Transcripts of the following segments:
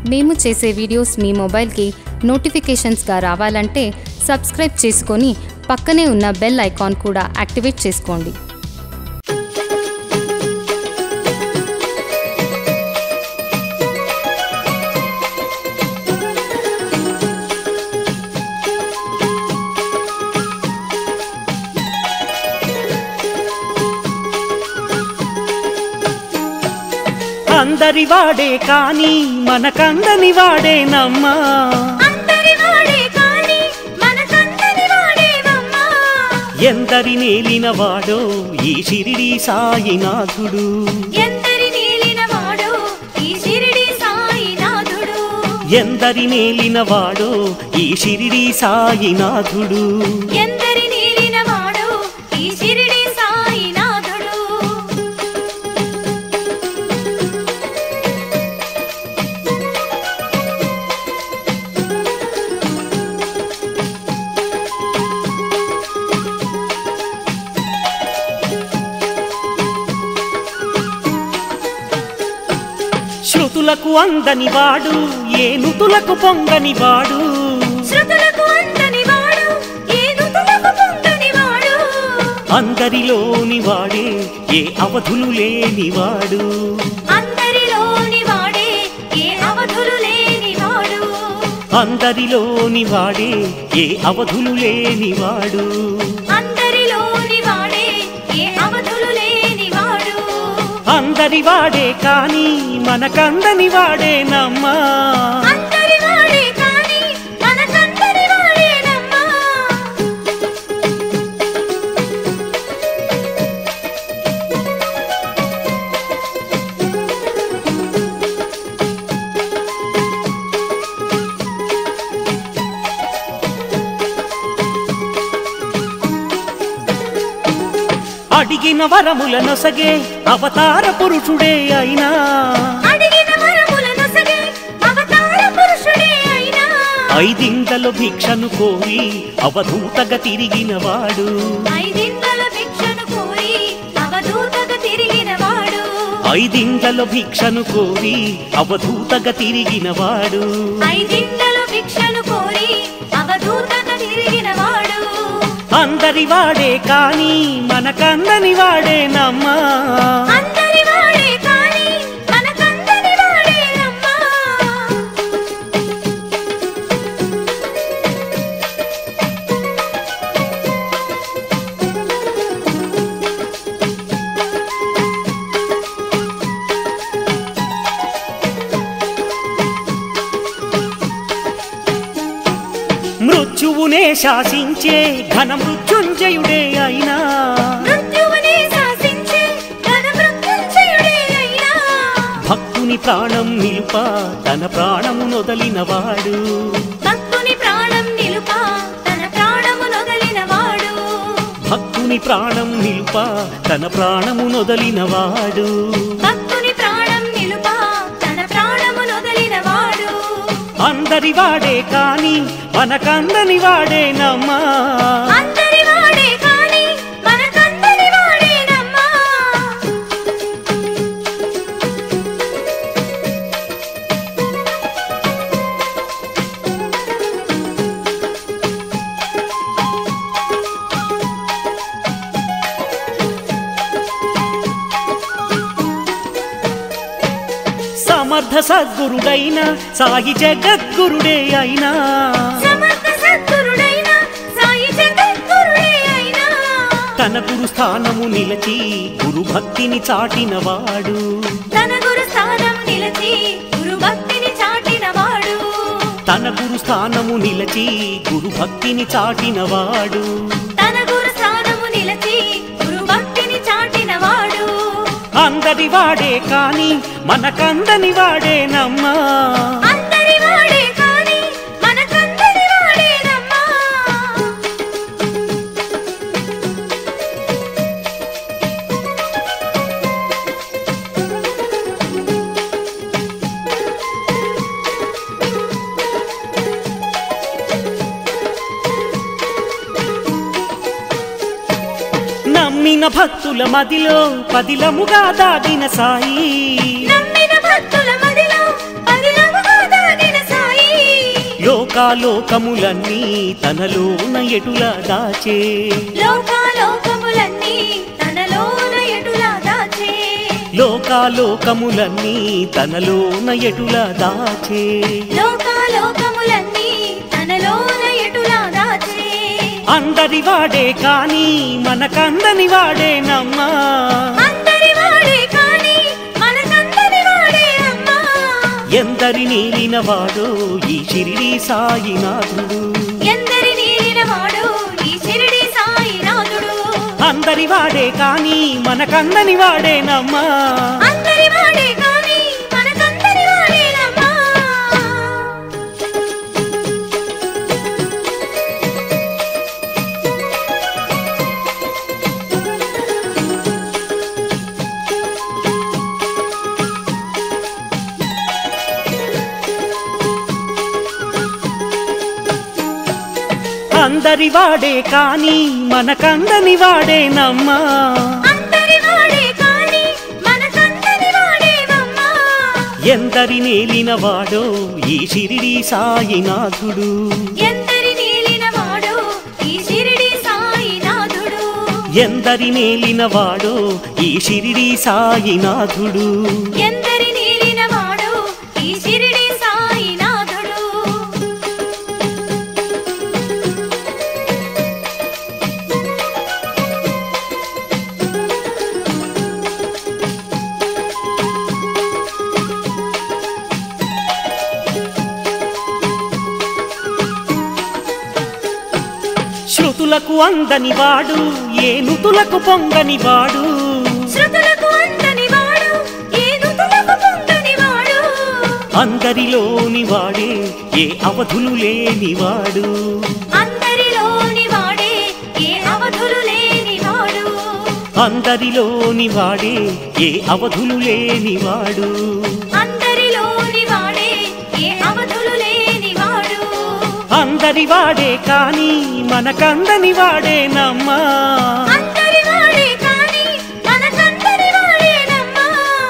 మేము చేసే వీడియోస్ మీ మొబైల్కి నోటిఫికేషన్స్గా రావాలంటే సబ్స్క్రైబ్ చేసుకొని పక్కనే ఉన్న బెల్ ఐకాన్ కూడా యాక్టివేట్ చేసుకోండి అందరి వాడే కాని మనకందని వాడేనమ్మా అందరి వాడే కాని మనకందరి వాడేవమ్మా ఎందరి నేలిన వాడో ఈ షిరిడి సాయినాథుడు ఎందరి నీలిన వాడు ఈ షిరిడి సాయినాథుడు ఎందరి నేలిన వాడో ఈ షిరిడి సాయినాథుడు ఎందరి నీలిన వాడు ఈ షిరిడి సాయినాథుడు శృతులకు అందని వాడు ఏనుతులకు పొంగని వాడు శృతులకు అందని వాడు ఏ నుతులకు పొందని వాడు అందరిలోని వాడే ఏ అవధులు లేని వాడు అందరిలోని వాడే ఏ అవధులు లేని వాడు అందరిలోని వాడే ఏ అవధులు లేని వాడు అందరిలోని వాడే ఏ అవధులు లేని వాడు అందరి వాడే కాని మనకందని వాడేనమ్మా అందరి వాడే కాని మనకందరి వాడేనమ్మా అడిగిన వరముల నొసగే అవతార పురుషుడే అయినా అడిగిన వరముల నొసగే అవతార పురుషుడే అయినా ఐదింతలో భిక్షను కోరి అవధూతగా తిరిగిన వాడు ఐదింతల భిక్షను కోరి అవధూతగా తిరిగిన వాడు ఐదింతలో భిక్షను కోరి అవధూతగా తిరిగిన వాడు ఐదింతల భిక్షను కోరి అవధూతగా తిరిగిన వాడు అందరి వాడే కాని మనకందని వాడేనమ్మా అందరి వాడే కాని మనకందరి వాడేనమ్మా మృత్యువునే శాసించే ఘన మృత్యుంజయుడే అయినా మృత్యువునే శాసించే ఘన మృత్యుంజయుడే అయినా భక్తుని ప్రాణం నిలుప తన ప్రాణము నొదలిన వాడు భక్తుని ప్రాణం నిలుప తన ప్రాణము నొదలిన వాడు భక్తుని ప్రాణం నిలుప తన ప్రాణము నొదలిన వాడు భక్తుని ప్రాణం నిలుప తన ప్రాణము నొదలిన వాడు అందరి వాడే కాని మనకందని వాడేనమ్మా అందరి వాడే కాని మనకందరి వాడేనమ్మా సమర్థ సద్గురుడైన సాయి జగద్గురుడే అయినా సమర్థ సద్గురుడైన సాయి జగద్గురుడే అయినా తన గురు స్థానము నిలచి గురు భక్తిని చాటిన వాడు తన గురు స్థానం నిలిచి గురు భక్తిని చాటిన వాడు తన గురు స్థానము నిలచి గురు భక్తిని చాటిన వాడు తన గురు స్థానము నిలిచి గురు భక్తిని చాటిన వాడు అందరి వాడే కాని మనకందని వాడేనమ్మా అందరి వాడే కాని మనకందరి వాడేనమ్మా నమ్మిన భక్తుల మదిలో పదిలముగా దాగిన సాయి నమ్మిన భక్తుల మదిలో పదిలముగా లోకాలోకములన్నీ తనలోన ఎటులా దాచే లోకాలోకములన్నీ తనలోన ఎటులా దాచే లోకాలోకములన్నీ తనలోన ఎటులా దాచే లోకాలోకములన్నీ తనలోన ఎటులా దాచే అందరి వాడే కాని మనకందని వాడేనమ్మా అందరి వాడే కాని మనకందరి వాడే అమ్మా ఎందరి నీలిన వాడో ఈ షిరిడి సాయినాథుడు ఎందరి నీలిన వాడు ఈ షిరిడి సాయినాథుడు అందరి వాడే కాని మనకందని వాడేనమ్మా అందరి వాడే కాని మనకందరి వాడేనమ్మా అందరి వాడే కాని మనకందని వాడేనమ్మా అందరి వాడే కాని మనకందరి వాడేవమ్మా ఎందరి నేలిన వాడో ఈ షిరిడి సాయినాథుడు ఎందరి నీలిన వాడు ఈ షిరిడి సాయినాథుడు ఎందరి నేలిన వాడో ఈ షిరిడి సాయినాథుడు ఎందరి నీలిన వాడు ఈ షిరిడి సాయినాథుడు శృతులకు అందని వాడు ఏ నుతులకు పొంగని వాడు శృతులకు అందని వాడు ఏ నుతులకు పొంగని వాడు అందరిలోని వాడే ఏ అవధులు లేని వాడు అందరిలోని వాడే ఏ అవధులు లేని వాడు అందరిలోని వాడే ఏ అవధులు లేని వాడు అందరిలోని వాడే ఏ అవధులు లేని వాడు అందరి వాడే కాని మనకందని వాడేనమ్మా అందరి వాడే కాని మనకందరి వాడేనమ్మా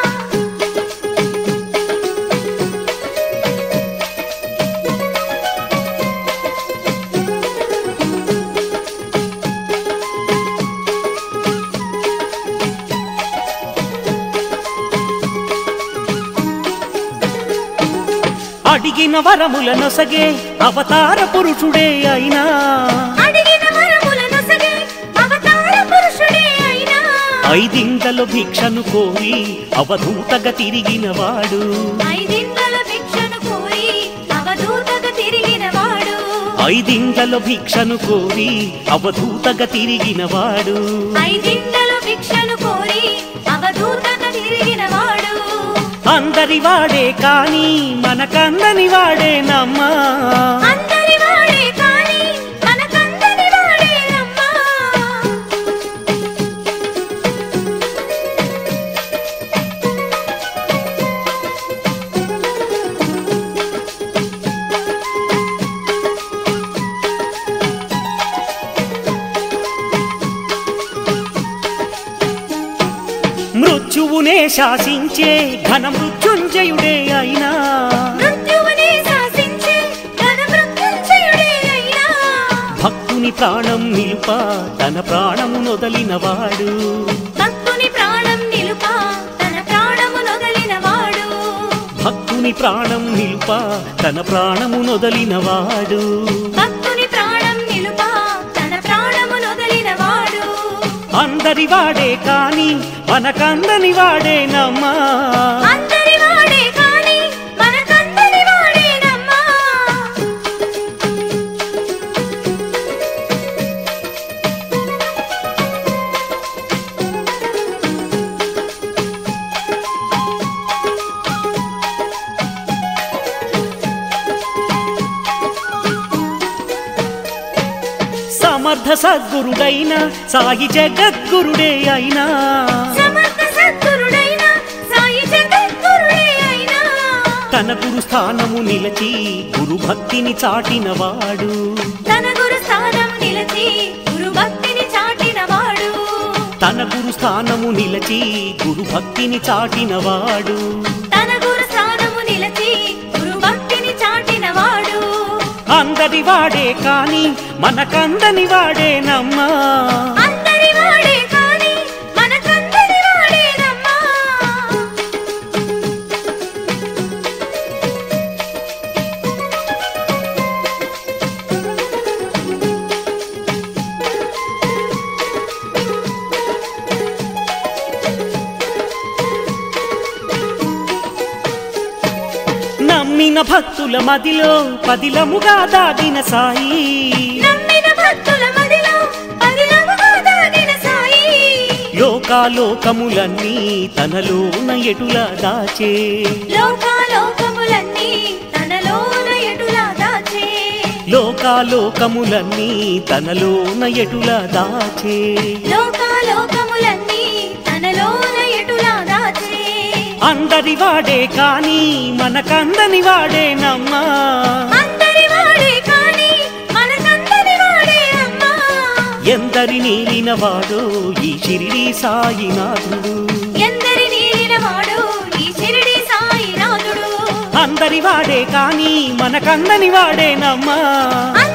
అడిగిన వరముల నొసగే అవతార పురుషుడే అయినా అడిగిన వరముల నొసగే అవతార పురుషుడే అయినా ఐదింతలో భిక్షను కోరి అవధూతగా తిరిగిన వాడు ఐదింతల భిక్షను కోరి అవధూతగా తిరిగిన వాడు ఐదింతలో భిక్షను కోరి అవధూతగా తిరిగిన వాడు ఐదింతల భిక్షను కోరి అవధూతగా తిరిగిన వాడు అందరి వాడే కాని మనకందని వాడేనమ్మా అందరి వాడే కాని మనకందరి వాడేనమ్మా మృత్యువునే శాసించే ఘన మృత్యుంజయుడే అయినా మృత్యువునే శాసించే ఘన మృత్యుంజయుడే అయినా భక్తుని ప్రాణం నిలుప తన ప్రాణము నొదలిన వాడు భక్తుని ప్రాణం నిలుప తన ప్రాణము నొదలిన వాడు భక్తుని ప్రాణం నిలుప తన ప్రాణము నొదలిన వాడు భక్తుని ప్రాణం నిలుప తన ప్రాణము నొదలిన వాడు అందరి వాడే కాని మనకందని వాడేనమ్మా అందరి వాడే కాని మనకందరి వాడేనమ్మా సమర్థ సద్గురుడైన సాయి జగద్గురుడే అయినా సమర్థ సద్గురుడైన సాయి జగద్గురుడే అయినా తన గురు స్థానము నిలచి గురు భక్తిని చాటిన వాడు తన గురు స్థానం నిలిచి గురు భక్తిని చాటిన వాడు తన గురు స్థానము నిలచి గురు భక్తిని చాటిన వాడు తన గురు స్థానము నిలిచి గురు భక్తిని చాటిన వాడు అందరి వాడే కాని మనకందని వాడేనమ్మా అందరి వాడే కాని మనకందరి వాడేనమ్మా నమ్మిన భక్తుల మదిలో పదిలముగా దాగిన సాయి నమ్మిన భక్తుల మదిలో పదిలముగా దాగిన సాయి లోకాలోకములన్నీ తనలోన ఎటులా దాచే లోకాలోకములన్నీ తనలోన ఎటులా దాచే లోకాలోకములన్నీ తనలోన ఎటులా దాచే లోకాలోకములన్నీ తనలోన ఎటులా దాచే అందరి వాడే కాని మనకందని వాడేనమ్మా అందరి వాడే కాని మనకందరి వాడే అమ్మా ఎందరి నీలిన వాడో ఈ షిరిడి సాయినాథుడు ఎందరి నీలిన వాడు ఈ షిరిడి సాయినాథుడు అందరి వాడే కాని మనకందని వాడేనమ్మా